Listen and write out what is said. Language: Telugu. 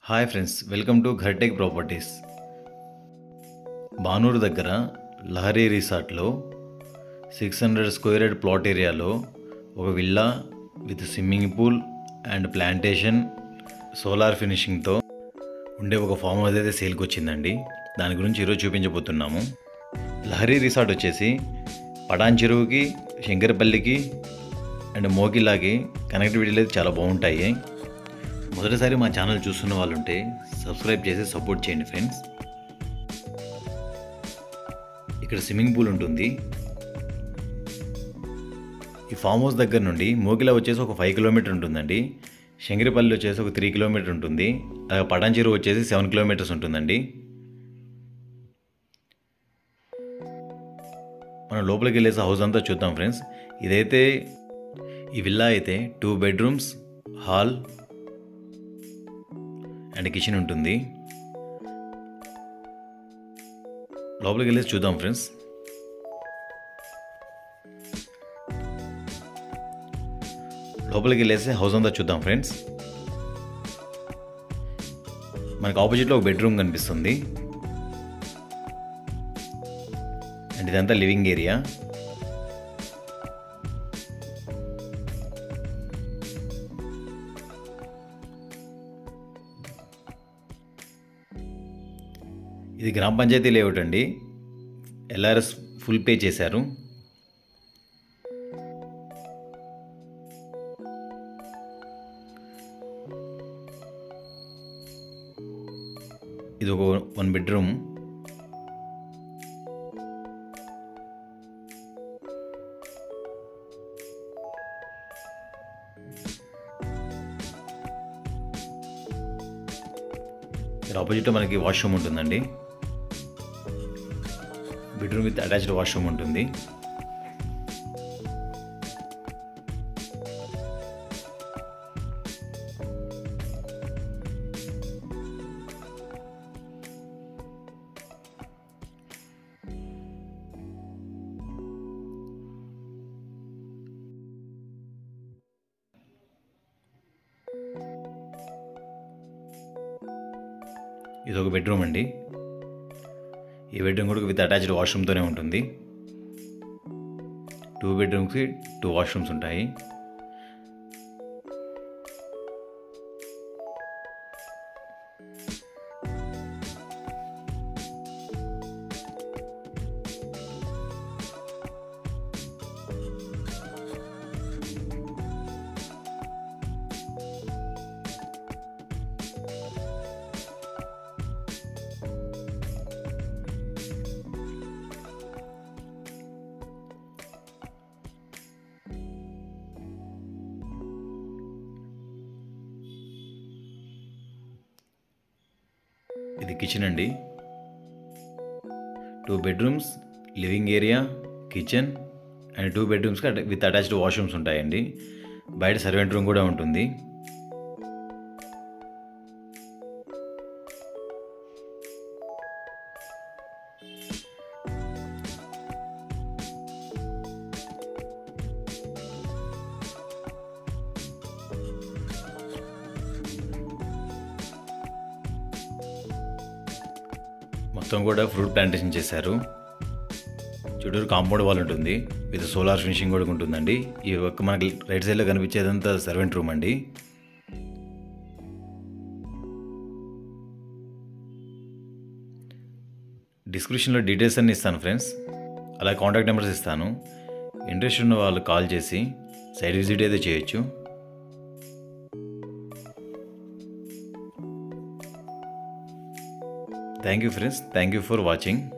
hi friends welcome to Ghartek properties Banur దగ్గర లహరీ రిసార్ట్లో six hundred square yard plot ఏరియాలో ఒక villa with swimming pool and plantation solar ఫినిషింగ్తో ఉండే ఒక ఫామ్ హౌస్ అయితే సేల్కి వచ్చిందండి దాని గురించి ఈరోజు చూపించబోతున్నాము లహరీ రిసార్ట్ వచ్చేసి పటాన్ చెరువుకి శంకరపల్లికి అండ్ మోకిలాకి కనెక్టివిటీలు అయితే చాలా బాగుంటాయి మొదటిసారి మా ఛానల్ చూస్తున్న వాళ్ళు ఉంటే సబ్స్క్రైబ్ చేసి సపోర్ట్ చేయండి ఫ్రెండ్స్ ఇక్కడ స్విమ్మింగ్ పూల్ ఉంటుంది ఈ ఫామ్ హౌస్ దగ్గర నుండి మోకిలా వచ్చేసి ఒక ఫైవ్ కిలోమీటర్ ఉంటుందండి శంకరపల్లి వచ్చేసి ఒక త్రీ కిలోమీటర్ ఉంటుంది అలాగే పటాన్చెరు వచ్చేసి సెవెన్ కిలోమీటర్స్ ఉంటుందండి మనం లోపలికి వెళ్ళేసి హౌస్ అంతా చూద్దాం ఫ్రెండ్స్ ఇదైతే ఈ విల్లా అయితే two bedrooms hall and kitchen ఉంటుంది లోపలికి వెళ్ళేసి చూద్దాం ఫ్రెండ్స్ లోపలికి వెళ్ళేసి హౌస్ అంతా చూద్దాం ఫ్రెండ్స్ మనకు ఆపోజిట్లో ఒక బెడ్రూమ్ కనిపిస్తుంది అండ్ ఇదంతా లివింగ్ ఏరియా ఇది గ్రామ పంచాయతీ లేఅవుట్ అండి ఎల్ఆర్ఎస్ ఫుల్ పే చేశారు ఇది ఒక వన్ బెడ్రూమ్ ఇక్కడ ఆపోజిట్లో మనకి వాష్రూమ్ ఉంటుందండి బెడ్రూమ్ విత్ అటాచ్డ్ వాష్రూమ్ ఉంటుంది ఇది ఒక బెడ్రూమ్ అండి ఈ బెడ్రూమ్ కూడా విత్ అటాచ్డ్ వాష్రూమ్తోనే ఉంటుంది టూ బెడ్రూమ్స్కి టూ వాష్రూమ్స్ ఉంటాయి ఇది కిచెన్ అండి two bedrooms living area kitchen and two బెడ్రూమ్స్కి విత్ అటాచ్డ్ వాష్రూమ్స్ ఉంటాయండి బయట సర్వెంట్ రూమ్ కూడా ఉంటుంది మొత్తం కూడా ఫ్రూట్ ప్లాంటేషన్ చేశారు చుట్టూరు కాంపౌండ్ వాల్ ఉంటుంది విత్ సోలార్ ఫినిషింగ్ కూడా ఉంటుందండి ఈ ఒక్క మనకి రైట్ సైడ్లో కనిపించేదంతా సర్వెంట్ రూమ్ అండి డిస్క్రిప్షన్లో డీటెయిల్స్ అన్ని ఇస్తాను ఫ్రెండ్స్ అలా కాంటాక్ట్ నెంబర్స్ ఇస్తాను ఇంట్రెస్ట్ ఉన్న వాళ్ళు కాల్ చేసి సైట్ విజిట్ అయితే చేయొచ్చు thank you friends thank you for watching